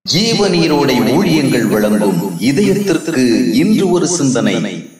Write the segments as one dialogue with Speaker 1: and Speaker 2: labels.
Speaker 1: ஜீவநீரோடை ஊழியங்கள் வழங்கும் இதயத்திற்கு இன்று ஒரு சிந்தனை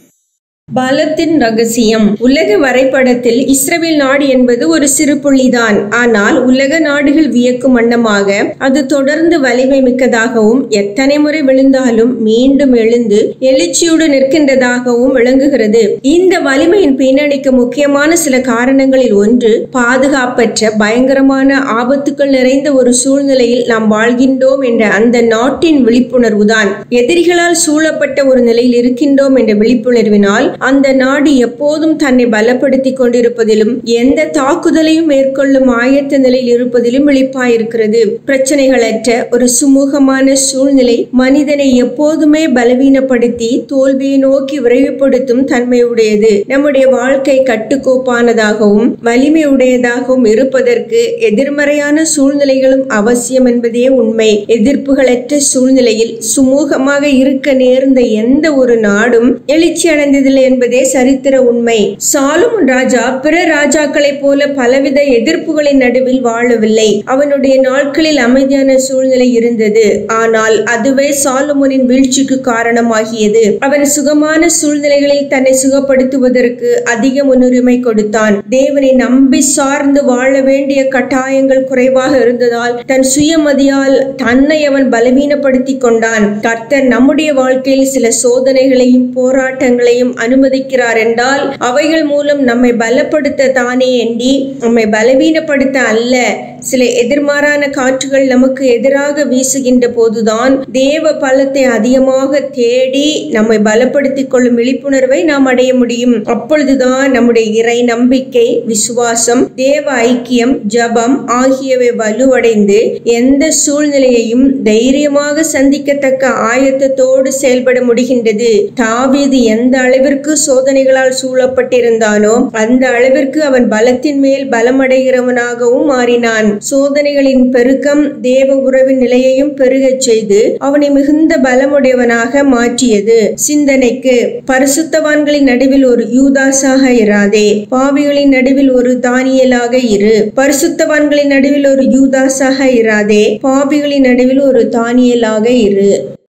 Speaker 2: பலத்தின் ரகசியம் உலக வரைபடத்தில் இஸ்ரவேல் நாடு என்பது ஒரு சிறு புள்ளிதான் ஆனால் உலக நாடுகள் வியக்கும் வண்ணமாக அது தொடர்ந்து வலிமை மிக்கதாகவும் எத்தனை முறை விழுந்தாலும் மீண்டும் எழுந்து எழுச்சியோடு நிற்கின்றதாகவும் விளங்குகிறது இந்த வலிமையின் பின்னணிக்கு முக்கியமான சில காரணங்களில் ஒன்று பாதுகாப்பற்ற பயங்கரமான ஆபத்துக்கள் நிறைந்த ஒரு சூழ்நிலையில் நாம் வாழ்கின்றோம் என்ற அந்த நாட்டின் விழிப்புணர்வுதான் எதிரிகளால் சூழப்பட்ட ஒரு நிலையில் இருக்கின்றோம் என்ற விழிப்புணர்வினால் அந்த நாடு எப்போதும் தன்னை பலப்படுத்திக் கொண்டிருப்பதிலும் எந்த தாக்குதலையும் மேற்கொள்ளும் ஆயத்த நிலையில் இருப்பதிலும் விழிப்பாயிருக்கிறது பிரச்சனைகளற்ற ஒரு சுமூகமான சூழ்நிலை மனிதனை எப்போதுமே பலவீனப்படுத்தி தோல்வியை நோக்கி விரைவுபடுத்தும் தன்மையுடையது நம்முடைய வாழ்க்கை கட்டுக்கோப்பானதாகவும் வலிமையுடையதாகவும் இருப்பதற்கு எதிர்மறையான சூழ்நிலைகளும் அவசியம் என்பதே உண்மை எதிர்ப்புகளற்ற சூழ்நிலையில் சுமூகமாக இருக்க நேர்ந்த எந்த ஒரு நாடும் எழுச்சி அடைந்ததில்லை என்பதே சரித்திர உண்மை சாலுமன் ராஜா பிற ராஜாக்களைப் போல பலவித எதிர்ப்புகளின் நடுவில் வாழவில்லை அவனுடைய நாட்களில் அமைதியான சூழ்நிலை இருந்தது ஆனால் அதுவே சாலுமனின் வீழ்ச்சிக்கு காரணமாகியது அவன் சுகமான சூழ்நிலைகளில் தன்னை சுகப்படுத்துவதற்கு அதிக முன்னுரிமை கொடுத்தான் தேவனை நம்பி சார்ந்து வாழ வேண்டிய கட்டாயங்கள் குறைவாக இருந்ததால் தன் சுயமதியால் தன்னை அவன் பலவீனப்படுத்திக் கொண்டான் கர்த்தர் நம்முடைய வாழ்க்கையில் சில சோதனைகளையும் போராட்டங்களையும் அனுமதிக்கிறார் என்றால் அவைகள் மூலம் நம்மை பலப்படுத்த தானே எண்ணி நம்மை பலவீனப்படுத்த அல்ல சில எதிர்மாறான காற்றுகள் நமக்கு எதிராக வீசுகின்ற போதுதான் தேவ பலத்தை அதிகமாக தேடி நம்மை பலப்படுத்திக் கொள்ளும் விழிப்புணர்வை நாம் அடைய முடியும் அப்பொழுதுதான் நம்முடைய இறை நம்பிக்கை விசுவாசம் தேவ ஐக்கியம் ஜபம் ஆகியவை வலுவடைந்து எந்த சூழ்நிலையையும் தைரியமாக சந்திக்கத்தக்க ஆயத்தத்தோடு செயல்பட முடிகின்றது தாவீது எந்த அளவிற்கு சோதனைகளால் சூழப்பட்டிருந்தானோ அந்த அளவிற்கு அவன் பலத்தின் மேல் பலமடைகிறவனாகவும் மாறினான் சோதனைகளின் பெருக்கம் தேவ உறவின் நிலையையும் பெருகச் செய்து அவனை மிகுந்த பலமுடையவனாக மாற்றியது சிந்தனைக்கு பரிசுத்தவான்களின் நடுவில் ஒரு யூதாஸாக இராதே பாவிகளின் நடுவில் ஒரு தானியலாக இரு பரிசுத்தவான்களின் நடுவில் ஒரு யூதாஸாக இராதே பாவிகளின் நடுவில் ஒரு தானியலாக இரு